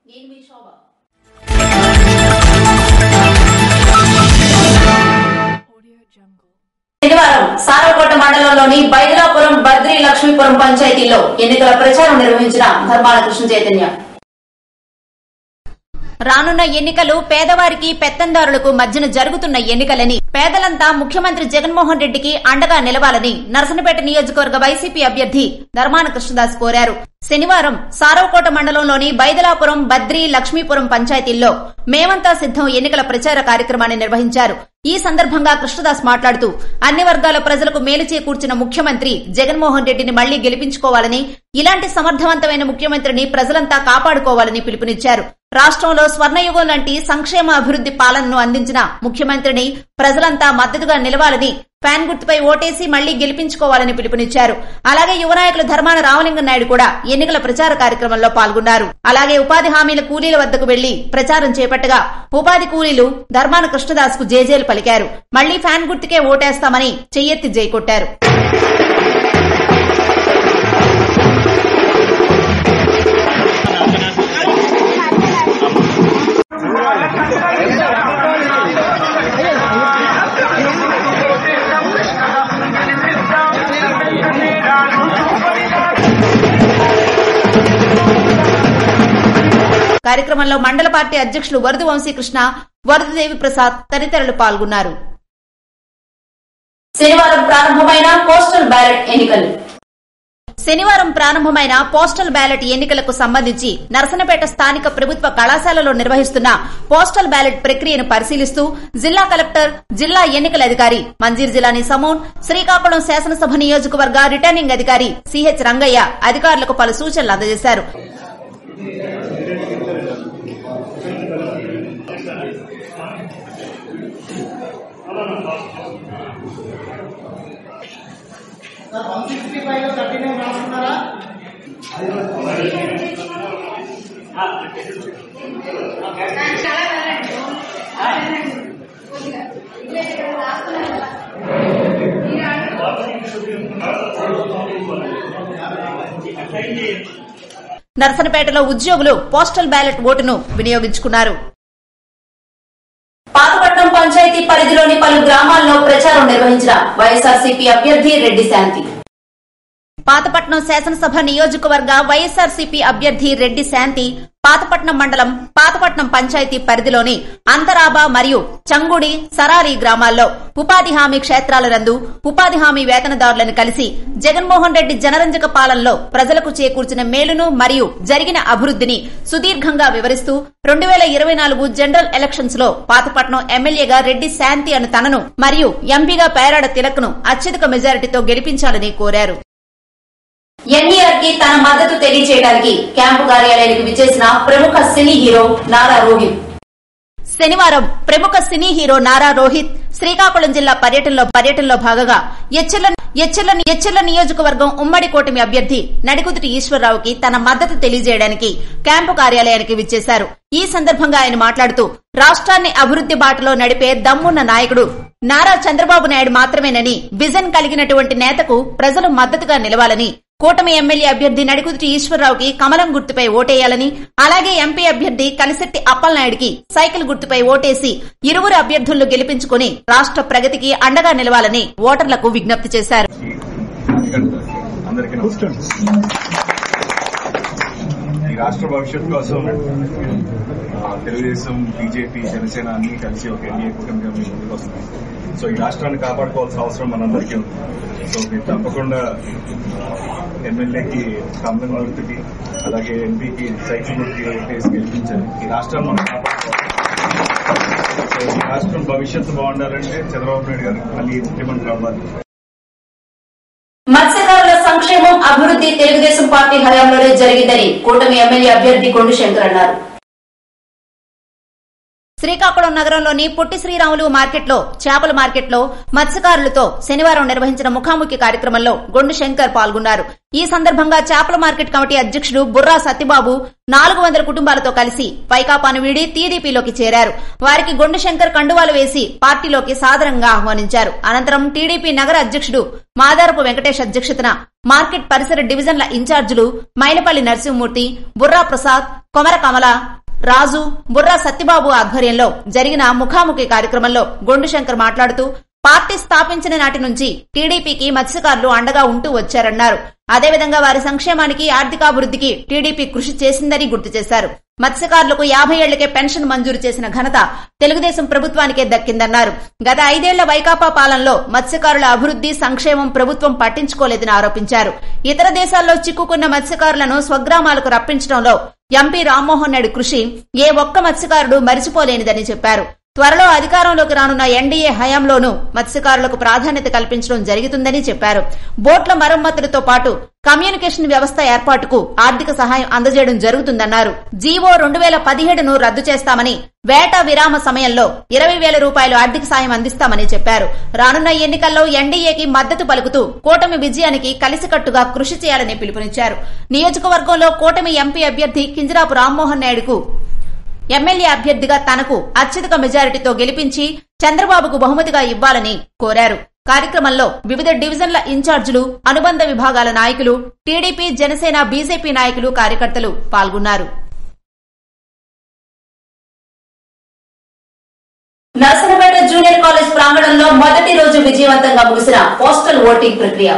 నేను మీ శోభ శనివారం సారవకోట మండలంలోని బైదలాపురం బద్రి లక్ష్మీపురం పంచాయతీలో ఎన్నికల ప్రచారం నిర్వహించిన ధర్మాన కృష్ణ చైతన్య రానున్న ఎన్నికలు పేదవారికి పెత్తందారులకు మధ్యన జరుగుతున్న ఎన్నికలని పేదలంతా ముఖ్యమంత్రి జగన్మోహన్ రెడ్డికి అండగా నిలవాలని నరసనపేట నియోజకవర్గ వైసీపీ అభ్యర్థి ధర్మాన కృష్ణదాస్ కోరారు శనివారం సారవకోట మండలంలోని బైదలాపురం బద్రి లక్ష్మీపురం పంచాయతీల్లో మేమంతా సిద్దం ఎన్నికల ప్రచార కార్యక్రమాన్ని నిర్వహించారు ఈ సందర్భంగా కృష్ణదాస్ మాట్లాడుతూ అన్ని వర్గాల ప్రజలకు మేలు చేకూర్చిన ముఖ్యమంత్రి జగన్మోహన్ రెడ్డిని మళ్లీ గెలిపించుకోవాలని ఇలాంటి సమర్థవంతమైన ముఖ్యమంత్రిని ప్రజలంతా కాపాడుకోవాలని పిలుపునిచ్చారు రాష్ట్రంలో స్వర్ణయుగం లాంటి సంక్షేమ అభివృద్ది పాలనను అందించిన ముఖ్యమంత్రిని ప్రజలంతా మద్దతుగా నిలవాలని ఫ్యాన్ గుర్తుపై ఓటేసి మళ్లీ గెలిపించుకోవాలని పిలుపునిచ్చారు అలాగే యువ నాయకులు ధర్మాన రామలింగం నాయుడు కూడా ఎన్నికల ప్రచార కార్యక్రమంలో పాల్గొన్నారు అలాగే ఉపాధి హామీల కూలీల వద్దకు వెళ్లి ప్రచారం చేపట్టగా ఉపాధి కూలీలు ధర్మాన కృష్ణదాస్ కు జేజేలు పలికారు మళ్లీ ఫ్యాన్ గుర్తుకే ఓటేస్తామని చెయ్యెత్తి జై కొట్టారు కార్యక్రమంలో మండల పార్టీ అధ్యక్షులు వరదు వంశీకృష్ణ వరదదేవి ప్రసాద్ తదితరులు పాల్గొన్నారు శనివారం ప్రారంభమైన పోస్టల్ బ్యాలెట్ ఎన్నికలు శనివారం ప్రారంభమైన పోస్టల్ బ్యాలెట్ ఎన్నికలకు సంబంధించి నరసనపేట స్థానిక ప్రభుత్వ కళాశాలలో నిర్వహిస్తున్న పోస్టల్ బ్యాలెట్ ప్రక్రియను పరిశీలిస్తూ జిల్లా కలెక్టర్ జిల్లా ఎన్నికల అధికారి మంజీర్ జిలానీ సమూన్ శ్రీకాకుళం శాసనసభ నియోజకవర్గ రిటర్నింగ్ అధికారి సిహెచ్ రంగయ్య అధికారులకు పలు సూచనలు అందజేశారు నరసనపేటలో ఉద్యోగులు పోస్టల్ బ్యాలెట్ ఓటును వినియోగించుకున్నారు పాతపట్నం పంచాయతీ పరిధిలోని పలు గ్రామాల్లో ప్రచారం నిర్వహించిన వైఎస్ఆర్సీపీ అభ్యర్థి రెడ్డి శాంతి పాతపట్నం శాసనసభ నియోజకవర్గ వైఎస్ఆర్సీపీ అభ్యర్థి రెడ్డి శాంతి పాతపట్నం మండలం పాతపట్నం పంచాయతీ పరిధిలోని అంతరాబ మరియు చంగుడి సరాలి గ్రామాల్లో ఉపాధి హామీ క్షేత్రాల నందు ఉపాధి హామీ వేతనదారులను కలిసి జగన్మోహన్ రెడ్డి జనరంజక పాలనలో ప్రజలకు చేకూర్చిన మేలును మరియు జరిగిన అభివృద్ధిని సుదీర్ఘంగా వివరిస్తూ రెండు వేల ఇరవై నాలుగు జనరల్ ఎలక్షన్స్ లో పాతపట్నం ఎమ్మెల్యేగా రెడ్డి శాంతి అను తనను మరియు ఎంపీగా పేరాడ తిలక్ను అత్యధిక మెజారిటీతో గెలిపించాలని కోరారు ఎన్ఈఆర్ కి తన మద్దతు తెలియజేయడానికి క్యాంపు కార్యాలయానికి విచ్చేసిన ప్రముఖ సినీ హీరో నారా రోహిత్ శనివారం ప్రముఖ సినీ హీరో నారా రోహిత్ శ్రీకాకుళం జిల్లా పర్యటనలో పర్యటనలో భాగంగా ఎచ్చెర్ల ఎచ్చెర్ల ఎచ్చెర్ల నియోజకవర్గం ఉమ్మడి కూటమి అభ్యర్థి నడికుదుటి ఈశ్వరరావుకి తన మద్దతు తెలియజేయడానికి క్యాంపు కార్యాలయానికి విచ్చేశారు ఈ సందర్భంగా ఆయన మాట్లాడుతూ రాష్ట్రాన్ని అభివృద్ది బాటలో నడిపే దమ్మున్న నాయకుడు నారా చంద్రబాబు నాయుడు మాత్రమేనని విజన్ కలిగినటువంటి నేతకు ప్రజలు మద్దతుగా నిలవాలని కూటమి ఎమ్మెల్యే అభ్యర్థి నడికుదుటి ఈశ్వరరావుకి కమలం గుర్తుపై ఓటేయాలని అలాగే ఎంపీ అభ్యర్థి కలిశెట్టి అప్పలనాయుడికి సైకిల్ గుర్తుపై ఓటేసి ఇరువురు అభ్యర్థులను గెలిపించుకుని రాష్ట్ర ప్రగతికి అండగా నిలవాలని ఓటర్లకు విజ్ఞప్తి చేశారు అందరికీ నమస్కారం ఈ రాష్ట్ర భవిష్యత్ కోసం ఆ, తెలుగుదేశం బీజేపీ జనసేన అన్ని కలిసి ఒక ఎన్డీఏ కూటమిగా మేము ముందుకు వస్తున్నాం సో ఈ రాష్ట్రాన్ని కాపాడుకోవాల్సిన అవసరం మనందరికీ ఉంది సో మీరు తప్పకుండా ఎమ్మెల్యేకి కమలం గుర్తుకి అలాగే ఎంపీకి సైకిల్ గుర్తుకి ఓటేసి గెలిపించాలి ఈ రాష్ట్రాన్ని మనం కాపాడుకోవాలి సో ఈ రాష్ట్రం భవిష్యత్తు బాగుండాలంటే చంద్రబాబు నాయుడు గారు మళ్ళీ ముఖ్యమంత్రి అవ్వాలి మత్స్యకారుల సంక్షేమం అభివృద్ధి తెలుగుదేశం పార్టీ హయాంలోనే జరిగిందని కూటమి ఎమ్మెల్యే అభ్యర్థి కొండు శంకర్ అన్నారు శ్రీకాకుళం నగరంలోని పొట్టి శ్రీరాములు మార్కెట్లో చేపల మార్కెట్లో మత్స్యకారులతో శనివారం నిర్వహించిన ముఖాముఖి కార్యక్రమంలో గొండు శంకర్ పాల్గొన్నారు ఈ సందర్భంగా చేపల మార్కెట్ కమిటీ అధ్యక్షుడు బుర్రా సత్యబాబు నాలుగు వందల కుటుంబాలతో కలిసి పైకాపాను వీడి టీడీపీలోకి చేరారు వారికి గొండు శంకర్ కండువాలు వేసి పార్టీలోకి సాదరంగా ఆహ్వానించారు అనంతరం టీడీపీ నగర అధ్యక్షుడు మాదారపు వెంకటేష్ అధ్యక్షతన మార్కెట్ పరిసర డివిజన్ల ఇన్ఛార్జీలు మైలపల్లి నరసింహమూర్తి బుర్రా ప్రసాద్ కొమర కమల రాజు బుర్రా సత్యబాబు ఆధ్వర్యంలో జరిగిన ముఖాముఖి కార్యక్రమంలో గొండు శంకర్ మాట్లాడుతూ పార్టీ స్థాపించిన నాటి నుంచి టీడీపీకి మత్స్యకారులు అండగా ఉంటూ వచ్చారన్నారు అదేవిధంగా వారి సంక్షేమానికి ఆర్థికాభివృద్ధికి టీడీపీ కృషి చేసిందని గుర్తు చేశారు మత్స్యకారులకు యాభై ఏళ్లకే పెన్షన్ మంజూరు చేసిన ఘనత తెలుగుదేశం ప్రభుత్వానికే దక్కిందన్నారు గత ఐదేళ్ల వైకాపా పాలనలో మత్స్యకారుల అభివృద్ది సంక్షేమం ప్రభుత్వం పట్టించుకోలేదని ఆరోపించారు ఇతర దేశాల్లో చిక్కుకున్న మత్స్యకారులను స్వగ్రామాలకు రప్పించడంలో ఎంపీ రామ్మోహన్ నాయుడు కృషి ఏ ఒక్క మత్స్యకారుడు మరిచిపోలేనిదని చెప్పారు త్వరలో అధికారంలోకి రానున్న ఎన్డీఏ హయాంలోనూ మత్స్యకారులకు ప్రాధాన్యత కల్పించడం జరుగుతుందని చెప్పారు బోట్ల మరమ్మతులతో పాటు కమ్యూనికేషన్ వ్యవస్థ ఏర్పాటుకు ఆర్థిక సహాయం అందజేయడం జరుగుతుందన్నారు జీవో రెండు వేల పదిహేడును రద్దు చేస్తామని వేట విరామ సమయంలో ఇరవై వేల రూపాయలు ఆర్థిక సాయం అందిస్తామని చెప్పారు రానున్న ఎన్నికల్లో ఎన్డీఏకి మద్దతు పలుకుతూ కూటమి విజయానికి కలిసికట్టుగా కృషి చేయాలని పిలుపునిచ్చారు నియోజకవర్గంలో కూటమి ఎంపీ అభ్యర్థి కింజరాపు రామ్మోహన్ నాయుడుకు ఎమ్మెల్యే అభ్యర్థిగా తనకు అత్యధిక మెజారిటీతో గెలిపించి చంద్రబాబుకు బహుమతిగా ఇవ్వాలని కోరారు కార్యక్రమంలో వివిధ డివిజన్ల ఇన్ఛార్జీలు అనుబంధ విభాగాల నాయకులు టీడీపీ జనసేన బీజేపీ నాయకులు కార్యకర్తలు పాల్గొన్నారు నర్సనపేట జూనియర్ కాలేజ్ ప్రాంగణంలో మొదటి రోజు విజయవంతంగా ముగిసిన పోస్టల్ ఓటింగ్ ప్రక్రియ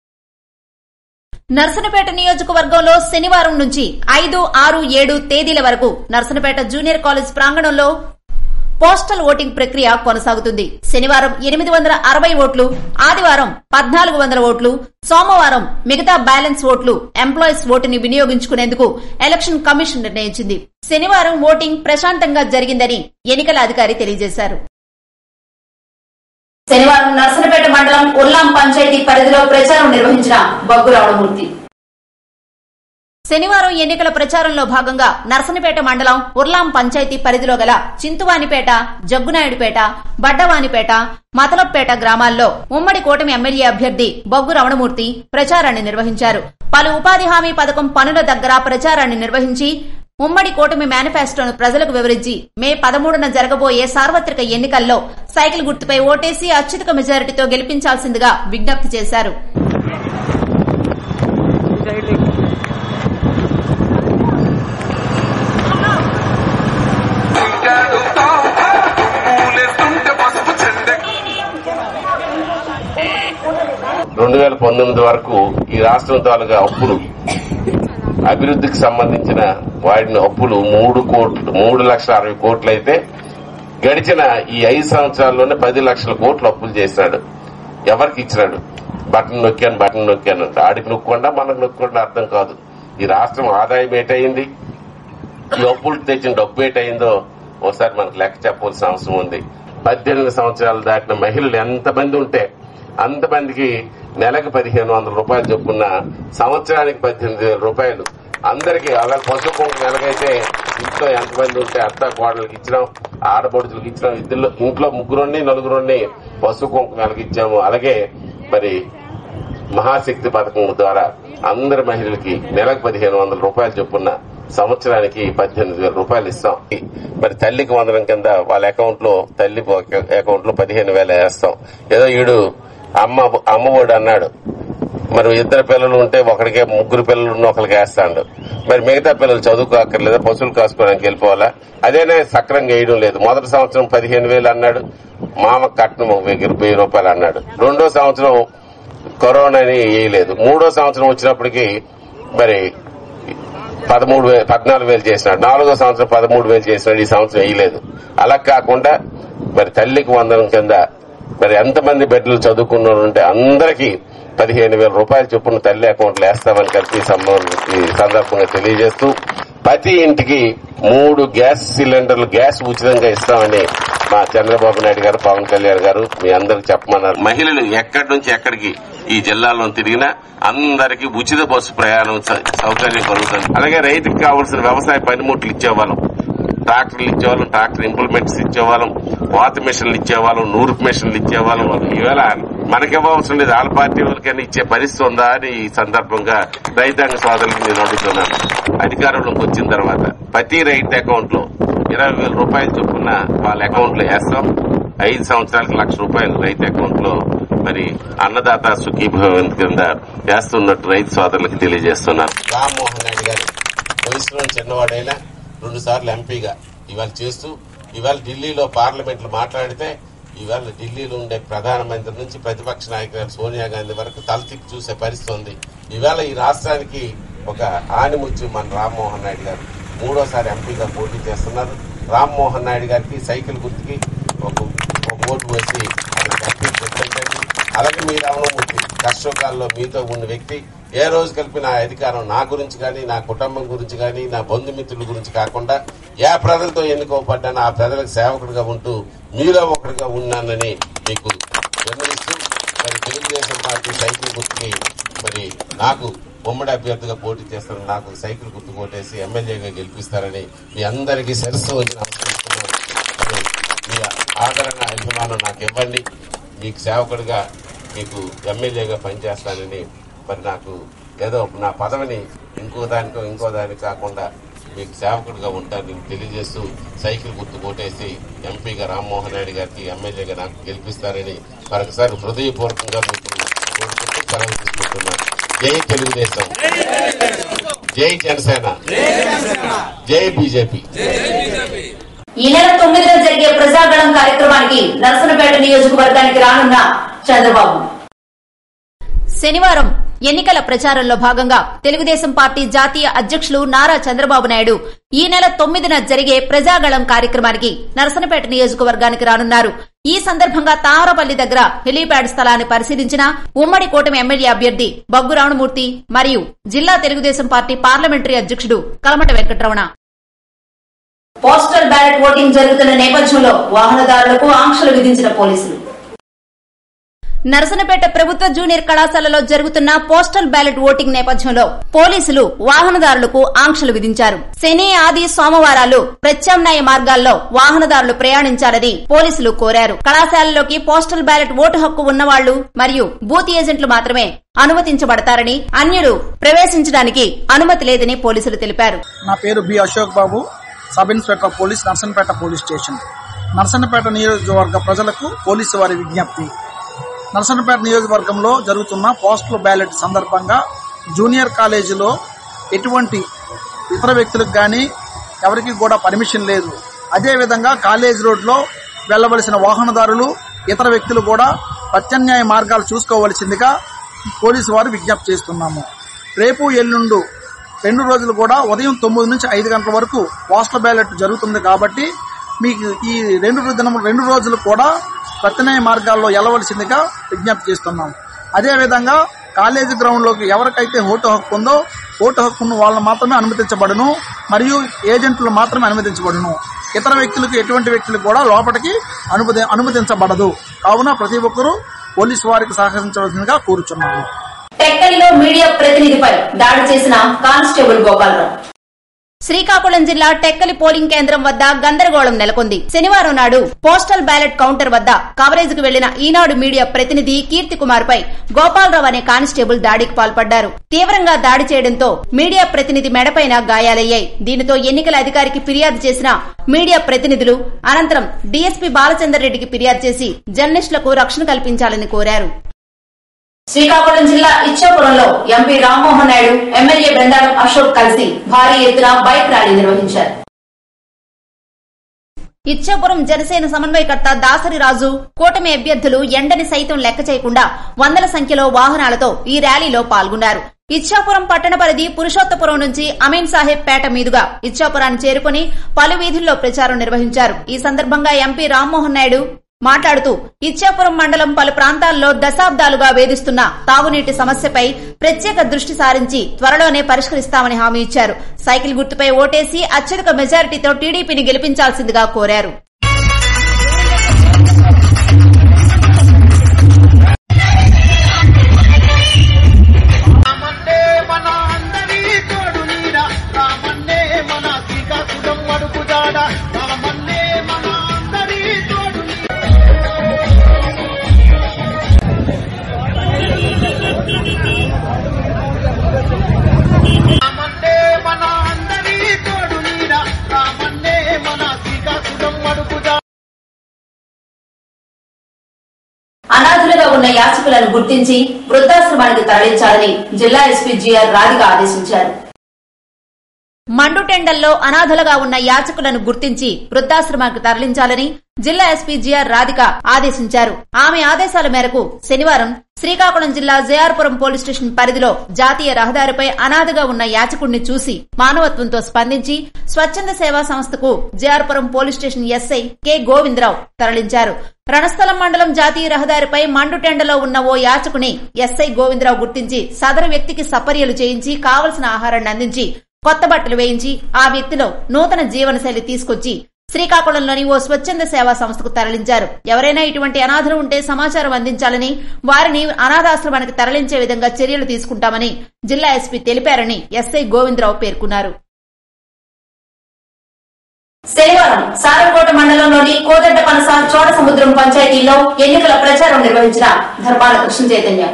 నర్సనపేట నియోజకవర్గంలో శనివారం నుంచి ఐదు ఆరు ఏడు తేదీల వరకు నర్సనపేట జూనియర్ కాలేజ్ ప్రాంగణంలో పోస్టల్ ఓటింగ్ ప్రక్రియ కొనసాగుతుంది శనివారం ఎనిమిది వందల అరవై ఓట్లు ఆదివారం పద్నాలుగు వందల ఓట్లు సోమవారం మిగతా బ్యాలెన్స్ ఓట్లు ఎంప్లాయీస్ ఓటుని వినియోగించుకునేందుకు ఎలక్షన్ కమిషన్ నిర్ణయించింది శనివారం ఓటింగ్ ప్రశాంతంగా జరిగిందని ఎన్నికల అధికారి తెలియజేశారు శనివారం నర్సనపేట మండలం ఉల్లాం పంచాయతీ పరిధిలో ప్రచారం నిర్వహించిన బగ్గు రావణమూర్తి శనివారం ఎన్నికల ప్రచారంలో భాగంగా నర్సనపేట మండలం ఉర్లాం పంచాయతీ పరిధిలో గల చింతువానిపేట జగ్గునాయుడుపేట బడ్డవానిపేట మతలప్పేట గ్రామాల్లో ఉమ్మడి కూటమి ఎమ్మెల్యే అభ్యర్థి బొగ్గు రమణమూర్తి ప్రచారాన్ని నిర్వహించారు పలు ఉపాధి హామీ పథకం పనుల దగ్గర ప్రచారాన్ని నిర్వహించి ఉమ్మడి కూటమి మేనిఫెస్టోను ప్రజలకు వివరించి మే పదమూడున జరగబోయే సార్వత్రిక ఎన్నికల్లో సైకిల్ గుర్తుపై ఓటేసి అత్యధిక మెజారిటీతో గెలిపించాల్సిందిగా విజ్ఞప్తి చేశారు పూలేస్తుంటే పసుపు చెండె రెండు వేల పంతొమ్మిది వరకు ఈ రాష్ట్రం తాలూకా అప్పులు అభివృద్ధికి సంబంధించిన వాడిన అప్పులు మూడు కోట్లు మూడు లక్షల అరవై కోట్లు అయితే గడిచిన ఈ ఐదు సంవత్సరాల్లోనే పది లక్షల కోట్లు అప్పులు చేశాడు ఎవరికి ఇచ్చినాడు బటన్ నొక్కాను బటన్ నొక్కాను అంటే ఆడికి నొక్కుండా మనకు నొక్కుండా అర్థం కాదు ఈ రాష్ట్రం ఆదాయం ఏటయింది ఈ అప్పులు తెచ్చిన డబ్బు ఏటయిందో ఒకసారి మనకు లెక్క చెప్పవలసిన అవసరం ఉంది పద్దెనిమిది సంవత్సరాలు దాటిన మహిళలు ఎంతమంది ఉంటే అంతమందికి నెలకు పదిహేను వందల రూపాయలు చొప్పున సంవత్సరానికి పద్దెనిమిది వేల రూపాయలు అందరికీ అలా పసుపు కుంకుమ నెలకైతే ఇంట్లో ఎంతమంది ఉంటే అత్త కోడలకి ఇచ్చినాం ఆడపడుచులకు ఇచ్చినాం ఇద్దరు ఇంట్లో ముగ్గురుండి నలుగురుండి పసుపు కుంకుమ నెలకి ఇచ్చాము అలాగే మరి మహాశక్తి పథకం ద్వారా అందరి మహిళలకి నెలకు పదిహేను వందల రూపాయలు చొప్పున సంవత్సరానికి పద్దెనిమిది వేల రూపాయలు ఇస్తాం మరి తల్లికి వందనం కింద వాళ్ళ అకౌంట్ లో తల్లి అకౌంట్ లో పదిహేను వేలు వేస్తాం ఏదో ఈడు అమ్మ అమ్మఒడు అన్నాడు మరి ఇద్దరు పిల్లలు ఉంటే ఒకడికే ముగ్గురు పిల్లలు ఉన్న ఒకరికి వేస్తాడు మరి మిగతా పిల్లలు చదువుకోక్కర్లేదా పశువులు కాసుకోవడానికి వెళ్ళిపోవాలా అదేనే సక్రంగా వేయడం లేదు మొదటి సంవత్సరం పదిహేను వేలు అన్నాడు మామ కట్నం ఒక వెయ్యి వెయ్యి రూపాయలు అన్నాడు రెండో సంవత్సరం కరోనాని వేయలేదు మూడో సంవత్సరం వచ్చినప్పటికి మరి పదమూడు వేలు పద్నాలుగు వేలు చేసినాడు నాలుగో సంవత్సరం పదమూడు వేలు చేసినాడు ఈ సంవత్సరం వేయలేదు అలా కాకుండా మరి తల్లికి వందనం కింద మరి ఎంతమంది బిడ్డలు చదువుకున్న వాళ్ళు ఉంటే అందరికీ పదిహేను వేల రూపాయలు చొప్పున తల్లి అకౌంట్లు వేస్తామని కలిసి ఈ సంబంధం- ఈ సందర్భంగా తెలియజేస్తూ ప్రతి ఇంటికి మూడు గ్యాస్ సిలిండర్లు గ్యాస్ ఉచితంగా ఇస్తామని మా చంద్రబాబు నాయుడు గారు పవన్ కళ్యాణ్ గారు మీ అందరికి చెప్పమన్నారు మహిళలు ఎక్కడి నుంచి ఎక్కడికి ఈ జిల్లాలో తిరిగినా అందరికీ ఉచిత బస్సు ప్రయాణం స- సౌకర్యం కలుగుతుంది అలాగే రైతుకి కావాల్సిన వ్యవసాయ పనిముట్లు ఇచ్చేవాళ్ళం ట్రాక్టర్లు ఇచ్చేవాళ్ళం ట్రాక్టర్ ఇంప్లిమెంట్స్ ఇచ్చేవాళ్ళం వాత మిషన్లు ఇచ్చేవాళ్ళం నూరు మిషన్లు ఇచ్చేవాళ్ళం ఈవేళ మనకివ్వాల్సిన లేదు వాళ్ళ పార్టీ వాళ్ళకైనా ఇచ్చే పరిస్థితి ఉందా అని ఈ సందర్భంగా రైతాంగ సోదరులకు నేను అడుగుతున్నాను అధికారంలోకి వచ్చిన తర్వాత ప్రతి రైతు అకౌంట్ లో ఇరవై వేల రూపాయలు చొప్పున వాళ్ళ అకౌంట్ లో వేస్తాం ఐదు సంవత్సరాలకు లక్ష రూపాయలు రైతు అకౌంట్ లో మరి అన్నదాత సుఖీభవన్ కింద వేస్తున్నట్టు రైతు సోదరులకు తెలియజేస్తున్నాను రామ్మోహన్ రెడ్డి గారు వయసులో చిన్నవాడైనా రెండు సార్లు ఎంపీగా ఇవాళ చేస్తూ ఇవాళ ఢిల్లీలో పార్లమెంట్లో మాట్లాడితే ఇవాళ ఢిల్లీలో ఉండే ప్రధానమంత్రి నుంచి ప్రతిపక్ష నాయకురాలు సోనియా గాంధీ వరకు తలతిప్పి చూసే పరిస్థితి ఉంది ఇవాళ ఈ రాష్ట్రానికి ఒక ఆనిముత్యం మన రామ్మోహన్ నాయుడు గారు మూడోసారి ఎంపీగా పోటీ చేస్తున్నారు రామ్మోహన్ నాయుడు గారికి సైకిల్ గుర్తుకి ఒక ఒక ఓటు వేసి అతనికి ఎంపీ పెట్టండి అలాగే మీ రామమూర్తి కష్టకాలంలో మీతో ఉన్న వ్యక్తి ఏ రోజు కలిపి నా అధికారం నా గురించి కానీ నా కుటుంబం గురించి కానీ నా బంధుమిత్రుల గురించి కాకుండా ఏ ప్రజలతో ఎన్నుకోబడ్డానో ఆ ప్రజలకు సేవకుడిగా ఉంటూ మీలో ఒకటిగా ఉన్నానని మీకు విన్నవిస్తూ మరి తెలుగుదేశం పార్టీ సైకిల్ గుర్తుకి మరి నాకు ఉమ్మడి అభ్యర్థిగా పోటీ చేస్తున్న నాకు సైకిల్ గుర్తు కొట్టేసి ఎమ్మెల్యేగా గెలిపిస్తారని మీ అందరికీ శిరస్సు వచ్చి నమస్కరిస్తున్నాను మరి మీ ఆదరణ అభిమానం నాకు ఇవ్వండి మీకు సేవకుడిగా మీకు ఎమ్మెల్యేగా పనిచేస్తానని మరి నాకు ఏదో నా పదవిని ఇంకో దానికో ఇంకో దానికి కాకుండా మీకు సేవకుడిగా ఉంటానని తెలియజేస్తూ సైకిల్ గుర్తు కొట్టేసి ఎంపీగా రామ్మోహన్ నాయుడు గారికి ఎమ్మెల్యేగా నాకు గెలిపిస్తారని మరొకసారి హృదయపూర్వకంగా మీకు కోరుకుంటూ సెలవు తీసుకుంటున్నాను జై తెలుగుదేశం జై జనసేన జై బీజేపీ ఈ నెల తొమ్మిదిన జరిగే ప్రజాగణం కార్యక్రమానికి నరసనపేట నియోజకవర్గానికి రానున్న చంద్రబాబు శనివారం ఎన్నికల ప్రచారంలో భాగంగా తెలుగుదేశం పార్టీ జాతీయ అధ్యక్షులు నారా చంద్రబాబు నాయుడు ఈ నెల తొమ్మిదిన జరిగే ప్రజాగళం కార్యక్రమానికి నరసనపేట నియోజకవర్గానికి రానున్నారు ఈ సందర్భంగా తామరపల్లి దగ్గర హెలీప్యాడ్ స్థలాన్ని పరిశీలించిన ఉమ్మడి కూటమి ఎమ్మెల్యే అభ్యర్థి బగ్గు రామమూర్తి మరియు జిల్లా తెలుగుదేశం పార్టీ పార్లమెంటరీ అధ్యక్షుడు Kalamata Venkataramana postal ballot voting జరుగుతున్న నేపథ్యంలో వాహనదారులకు ఆంక్షలు విధించిన పోలీసులు నరసనపేట ప్రభుత్వ జూనియర్ కళాశాలలో జరుగుతున్న పోస్టల్ బ్యాలెట్ ఓటింగ్ నేపథ్యంలో పోలీసులు వాహనదారులకు ఆంక్షలు విధించారు శని ఆది సోమవారాలు ప్రత్యామ్నాయ మార్గాల్లో వాహనదారులు ప్రయాణించాలని పోలీసులు కోరారు కళాశాలలోకి పోస్టల్ బ్యాలెట్ ఓటు హక్కు ఉన్నవాళ్లు మరియు బూత్ ఏజెంట్లు మాత్రమే అనుమతించబడతారని అన్యులు ప్రవేశించడానికి అనుమతి లేదని పోలీసులు తెలిపారు నా పేరు B Ashok Babu sub inspector of police Narasannapeta police station Narasannapeta నియోజకవర్గ ప్రజలకు పోలీసు వారి విజ్ఞప్తి నర్సన్పేట నియోజకవర్గంలో జరుగుతున్న పోస్టల్ బ్యాలెట్ సందర్భంగా జూనియర్ కాలేజీలో ఎటువంటి ఇతర వ్యక్తులకు కానీ ఎవరికి కూడా పర్మిషన్ లేదు అదేవిధంగా కాలేజ్ రోడ్లో వెళ్లవలసిన వాహనదారులు ఇతర వ్యక్తులు కూడా ప్రత్యామ్నాయ మార్గాలు చూసుకోవలసిందిగా పోలీసు వారు విజ్ఞప్తి చేస్తున్నాము రేపు ఎల్లుండు రెండు రోజులు కూడా ఉదయం తొమ్మిది నుంచి ఐదు గంటల వరకు పోస్టల్ బ్యాలెట్ జరుగుతుంది కాబట్టి మీకు ఈ రెండు రో- దినం రెండు రోజులు కూడా ప్రత్యామ్నాయ మార్గాల్లో వెళ్ళవలసిందిగా విజ్ఞప్తి చేస్తున్నాం అదేవిధంగా కాలేజీ గ్రౌండ్లోకి ఎవరికైతే ఓటు హక్కు ఉందో ఓటు హక్కును వాళ్ళని మాత్రమే అనుమతించబడును మరియు ఏజెంట్లు మాత్రమే అనుమతించబడును ఇతర వ్యక్తులకు ఎటువంటి వ్యక్తులకు కూడా లోపలికి అనుమతి అనుమతించబడదు కావున ప్రతి ఒక్కరూ పోలీసు వారికి సహకరించవలసిందిగా కోరుచున్నాము టెక్కలిలో మీడియా ప్రతినిధిపై దాడి చేసిన కానిస్టేబుల్ గోపాలరావు శ్రీకాకుళం జిల్లా టెక్కలి పోలింగ్ కేంద్రం వద్ద గందరగోళం నెలకొంది శనివారం నాడు పోస్టల్ బ్యాలెట్ కౌంటర్ వద్ద కవరేజ్ కు వెళ్లిన ఈనాడు మీడియా ప్రతినిధి కీర్తి కుమార్ పై గోపాలరావు అనే కానిస్టేబుల్ దాడికి పాల్పడ్డారు తీవ్రంగా దాడి చేయడంతో మీడియా ప్రతినిధి మెడపైన గాయాలయ్యాయి దీనితో ఎన్నికల అధికారికి ఫిర్యాదు చేసిన మీడియా ప్రతినిధులు అనంతరం డీఎస్పీ బాలచందర్ రెడ్డికి ఫిర్యాదు చేసి జర్నలిస్టులకు రక్షణ కల్పించాలని కోరారు శ్రీకాకుళం జిల్లా ఇచ్చాపురంలో ఎంపీ రామ్మోహన్ నాయుడు ఎమ్మెల్యే బృందారం అశోక్ కలిసి భారీ ఎత్తున బైక్ ర్యాలీ నిర్వహించారు ఇచ్చాపురం జనసేన సమన్వయకర్త దాసరి రాజు కూటమి అభ్యర్థులు ఎండని సైతం లెక్క చేయకుండా వందల సంఖ్యలో వాహనాలతో ఈ ర్యాలీలో పాల్గొన్నారు ఇచ్చాపురం పట్టణ పరిధి పురుషోత్తపురం నుంచి అమీన్ సాహెబ్ పేట మీదుగా ఇచ్చాపురాన్ని చేరుకుని పలు వీధుల్లో ప్రచారం నిర్వహించారు ఈ సందర్భంగా ఎంపీ రామ్మోహన్ నాయుడు మాట్లాడుతూ ఇచ్చాపురం మండలం పలు ప్రాంతాల్లో దశాబ్దాలుగా వేధిస్తున్న తాగునీటి సమస్యపై ప్రత్యేక దృష్టి సారించి త్వరలోనే పరిష్కరిస్తామని హామీ ఇచ్చారు సైకిల్ గుర్తుపై ఓటేసి అత్యధిక మెజారిటీతో టీడీపీని గెలిపించాల్సిందిగా కోరారు రామన్నే మన అందరి తోడు నీడ రామన్నే మన శ్రీకాకుళం అడుగు జాడ రామన్నే మన అందరి తోడు నీడ రామన్నే మన అందరి తోడు నీడ రామన్నే మన శ్రీకాకుళం అడుగు జాడ అనాథులుగా ఉన్న యాచకులను గుర్తించి వృద్ధాశ్రమానికి తరలించాలని జిల్లా ఎస్పీ జిఆర్ రాధిక ఆదేశించారు మండుటెండల్లో అనాథలుగా ఉన్న యాచకులను గుర్తించి వృద్ధాశ్రమానికి తరలించాలని జిల్లా ఎస్పీ జిఆర్ రాధిక ఆదేశించారు ఆమె ఆదేశాల మేరకు శనివారం శ్రీకాకుళం జిల్లా జయార్పురం పోలీస్ స్టేషన్ పరిధిలో జాతీయ రహదారిపై అనాథగా ఉన్న యాచకుడిని చూసి మానవత్వంతో స్పందించి స్వచ్ఛంద సేవా సంస్థకు Jayarpuram police station SI K Govindarao తరలించారు రణస్థలం మండలం జాతీయ రహదారిపై మండుటెండలో ఉన్న ఓ యాచకుని ఎస్ఐ గోవిందరావు గుర్తించి సదరు వ్యక్తికి సపర్యలు చేయించి కావలసిన ఆహారాన్ని అందించి కొత్త బట్టలు వేయించి ఆ వ్యక్తిలో నూతన జీవనశైలి తీసుకొచ్చి శ్రీకాకుళంలోని ఓ స్వచ్ఛంద సేవా సంస్థకు తరలించారు ఎవరైనా ఇటువంటి అనాథలు ఉంటే సమాచారం అందించాలని వారిని అనాథాశ్రమానికి తరలించే విధంగా చర్యలు తీసుకుంటామని జిల్లా ఎస్పీ తెలిపారని ఎస్ఐ గోవిందరావు పేర్కొన్నారు శనివారం సారంకోట మండలంలోని కోదడ్డ పనస చోడ సముద్రం పంచాయతీలో ఎన్నికల ప్రచారం నిర్వహించిన ధర్మాల కృష్ణ చైతన్య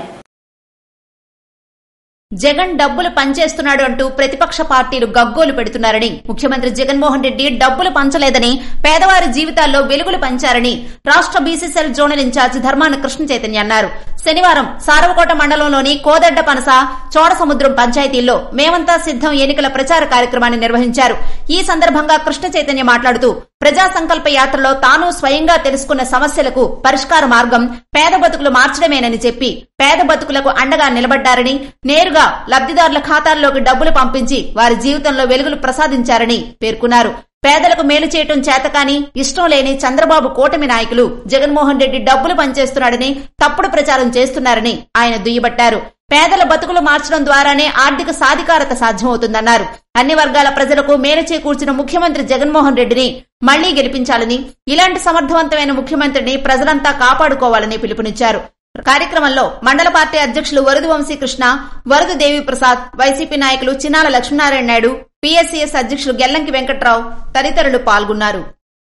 జగన్ డబ్బులు పంచేస్తున్నాడు అంటూ ప్రతిపక్ష పార్టీలు గగ్గోలు పెడుతున్నారని ముఖ్యమంత్రి జగన్మోహన్ రెడ్డి డబ్బులు పంచలేదని పేదవారి జీవితాల్లో వెలుగులు పంచారని రాష్ట్ర BCCL zonal in charge Dharmana Krishna Chaitanya అన్నారు శనివారం సారవకోట మండలంలోని కోదడ్డ పనస చోడ సముద్రం పంచాయతీల్లో మేమంతా సిద్దం ఎన్నికల ప్రచార కార్యక్రమాన్ని నిర్వహించారు ఈ సందర్భంగా కృష్ణ చైతన్య మాట్లాడుతూ ప్రజా సంకల్ప యాత్రలో తాను స్వయంగా తెలుసుకున్న సమస్యలకు పరిష్కార మార్గం పేద బతుకులు మార్చడమేనని చెప్పి పేద బతుకులకు అండగా నిలబడ్డారని నేరుగా లబ్దిదారుల ఖాతాల్లోకి డబ్బులు పంపించి వారి జీవితంలో వెలుగులు ప్రసాదించారని పేర్కొన్నారు పేదలకు మేలు చేయటం చేతకాని ఇష్టం లేని చంద్రబాబు కూటమి నాయకులు జగన్మోహన్ రెడ్డి డబ్బులు పనిచేస్తున్నాడని తప్పుడు ప్రచారం చేస్తున్నారని ఆయన దుయ్యబట్టారు పేదల బతుకులు మార్చడం ద్వారానే ఆర్థిక సాధికారత సాధ్యమవుతుందన్నారు అన్ని వర్గాల ప్రజలకు మేలు చేకూర్చిన ముఖ్యమంత్రి జగన్మోహన్ రెడ్డిని మళ్లీ గెలిపించాలని ఇలాంటి సమర్థవంతమైన ముఖ్యమంత్రిని ప్రజలంతా కాపాడుకోవాలని పిలుపునిచ్చారు కార్యక్రమంలో మండల పార్టీ అధ్యక్షులు వరదు వంశీకృష్ణ వరదు దేవి ప్రసాద్ వైసీపీ నాయకులు చిన్నాల లక్ష్మీనారాయణ నాయుడు పీఎస్సీఎస్ అధ్యక్షులు గెల్లంకి వెంకట్రావు తదితరులు పాల్గొన్నారు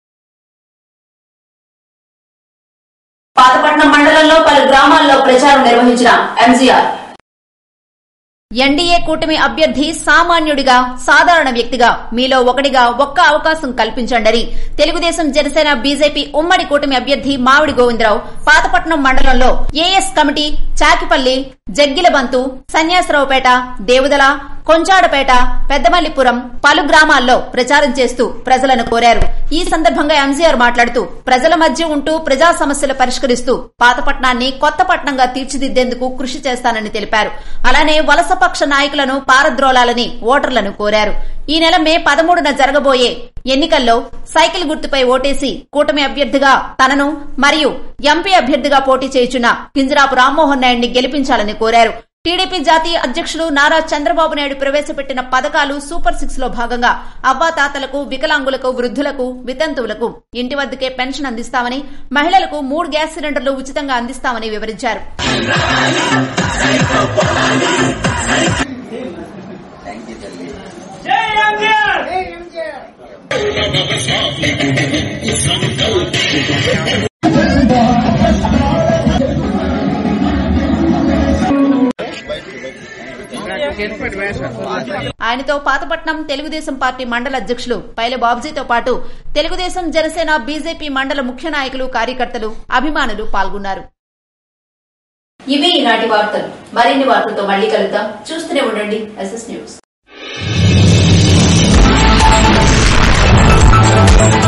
పాతపట్నం మండలంలో పలు గ్రామాల్లో ప్రచారం నిర్వహించిన ఎంజీఆర్ ఎన్డీఏ కూటమి అభ్యర్థి సామాన్యుడిగా సాధారణ వ్యక్తిగా మీలో ఒకటిగా ఒక్క అవకాశం కల్పించండని తెలుగుదేశం జనసేన బీజేపీ ఉమ్మడి కూటమి అభ్యర్థి మామిడి గోవిందరావు పాతపట్నం మండలంలో ఏఎస్ కమిటీ చాకిపల్లి జగ్గిలబంతు సన్యాసరావుపేట దేవుదల కొంచాడపేట పెద్దమల్లిపురం పలు గ్రామాల్లో ప్రచారం చేస్తూ ప్రజలను కోరారు ఈ సందర్భంగా ఎంజీఆర్ మాట్లాడుతూ ప్రజల మధ్య ఉంటూ ప్రజా సమస్యలు పరిష్కరిస్తూ పాతపట్నాన్ని కొత్త పట్నంగా తీర్చిదిద్దేందుకు కృషి చేస్తానని తెలిపారు అలానే వలసపక్ష నాయకులను పారద్రోలాలని ఓటర్లను కోరారు ఈ నెల మే పదమూడున జరగబోయే ఎన్నికల్లో సైకిల్ గుర్తుపై ఓటేసి కూటమి అభ్యర్థిగా తనను మరియు ఎంపీ అభ్యర్థిగా పోటీ చేయుచున్న కింజరాపు రామ్మోహన్ నాయుడిని గెలిపించాలని కోరారు టీడీపీ జాతీయ అధ్యక్షులు నారా చంద్రబాబు నాయుడు ప్రవేశపెట్టిన పథకాలు సూపర్ సిక్స్ లో భాగంగా అవ్వాతాతలకు వికలాంగులకు వృద్ధులకు వితంతువులకు ఇంటి వద్దకే పెన్షన్ అందిస్తామని మహిళలకు మూడు గ్యాస్ సిలిండర్లు ఉచితంగా అందిస్తామని వివరించారు ఆయనతో పాతపట్నం తెలుగుదేశం పార్టీ మండల అధ్యక్షులు పైల బాబుజీతో పాటు తెలుగుదేశం జనసేన బీజేపీ మండల ముఖ్య నాయకులు కార్యకర్తలు అభిమానులు పాల్గొన్నారు ఇవి ఈనాటి వార్తలు మరిన్ని వార్తలతో మళ్ళీ కలుద్దాం చూస్తూనే ఉండండి ఎస్ఎస్ న్యూస్